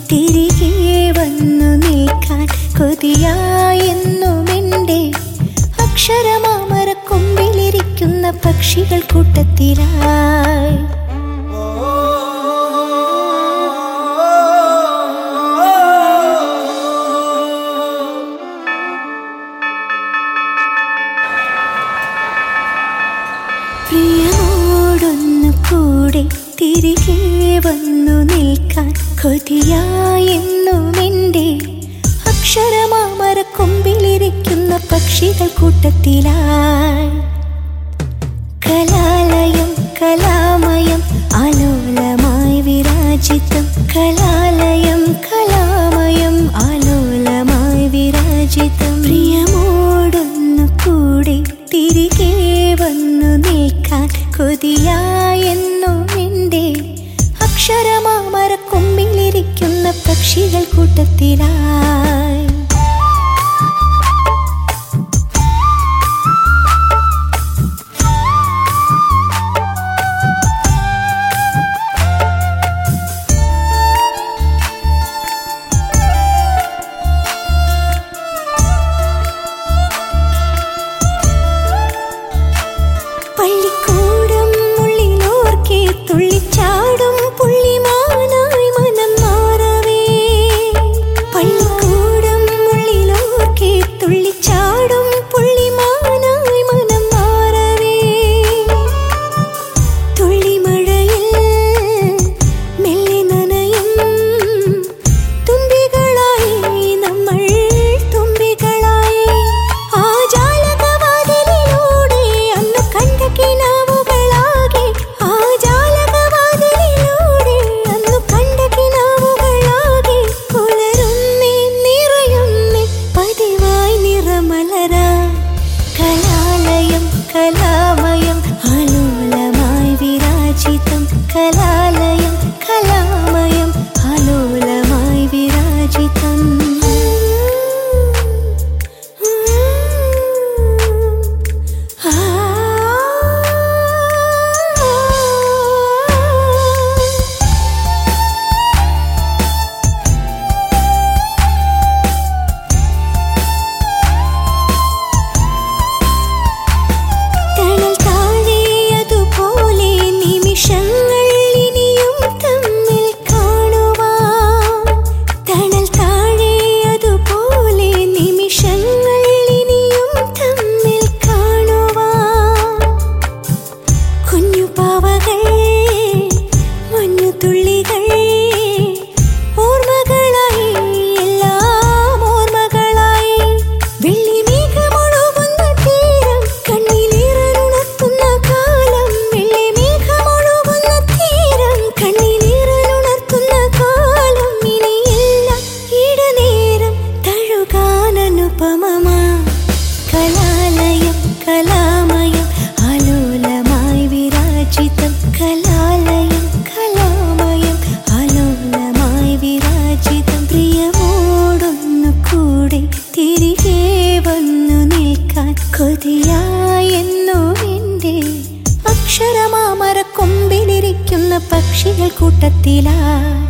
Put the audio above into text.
തിരികെ വന്നു നിൽക്കാൻ കൊതിയായെന്നുമെൻ്റെ അക്ഷരമാമര കൊമ്പിലിരിക്കുന്ന പക്ഷികൾ കൂട്ടത്തിലായി പ്രിയമോടൊന്നു കൂടെ തിരികെ വന്നു നിൽക്കാൻ കൊതിയായെന്നുമെൻ്റെ അക്ഷരമാമര കൊമ്പിലിരിക്കുന്ന പക്ഷികൾ കൂട്ടത്തിലായി കലാലയം കലാമയം ആലോലമായി വിരാജിതം കലാലയം കലാമയം ആലോലമായി വിരാജിതം പ്രിയമോടൊന്നു കൂടെ തിരികെ വന്നു നിൽക്കാൻ കൊതിയായെന്നും എൻ്റെ അക്ഷരമാമര കൊമ്പിലിരിക്കുന്ന പക്ഷികൾ കൂട്ടത്തിലായി പള്ളിക്കൂടം ഉള്ളിലോർക്കെ തുള്ളിച്ചാടും പുള്ളിമാനായി മനം മാറവേ പള്ളിക്കൂടം ഉള്ളിലോർക്കെ തുള്ളിച്ചാടും പുള്ളിമാനായി മനം മാറവേ തുള്ളിമഴയിൽ മെല്ലെ നനയും തുമ്പികളായി നമ്മൾ തുമ്പികളായി ആ ജാലകവാതിലിലൂടെ അന്ന് കണ്ട കിനാവുകളാകെ ആ ജാലകവാതിലിലൂടെ അന്ന് കണ്ട കിനാവുകളാകെ പുലരുന്നേ നിറയുന്നേ പതിവായി നിറമലരാ കലാലയം കലാമയം ആലോലമായി വിരാജിതം കലാലയം കലാമയം ആലോലമായി വിരാജിതം ആ തണൽ താഴെയതുപോലെ നിമിഷങ്ങൾ ഇനിയും തമ്മിൽ കാണുവാൻ തണൽ താഴെയതുപോലെ നിമിഷങ്ങൾ ഇനിയും തമ്മിൽ കാണുവാൻ കുഞ്ഞു പാവകൾ മഞ്ഞു തുള്ളികൾ ഓർമ്മകളായി എല്ലാം ഓർമ്മകളായി വെള്ളി മേഘമൊഴുകുന്ന തീരം കണ്ണിലേറുണർത്തുന്ന കാലം വെള്ളി മേഘമൊഴുകുന്ന തീരം കണ്ണിലേറുണർത്തുന്ന കാലം ഇനിയില്ല ഇടനേരം തഴുകാൻ അനുപമമാ കലാലയം കലാമയം ആലോലമായി വിരാജിതം കലാലയം കലാമയം ആലോലമായി വിരാജിതം പ്രിയമോടൊന്നു കൂടെ തിരികെ വന്നു നിൽക്കാൻ കൊതിയായെന്നു എൻ്റെ അക്ഷരമാമര കൊമ്പിലിരിക്കുന്ന പക്ഷികൾ കൂട്ടത്തിലായി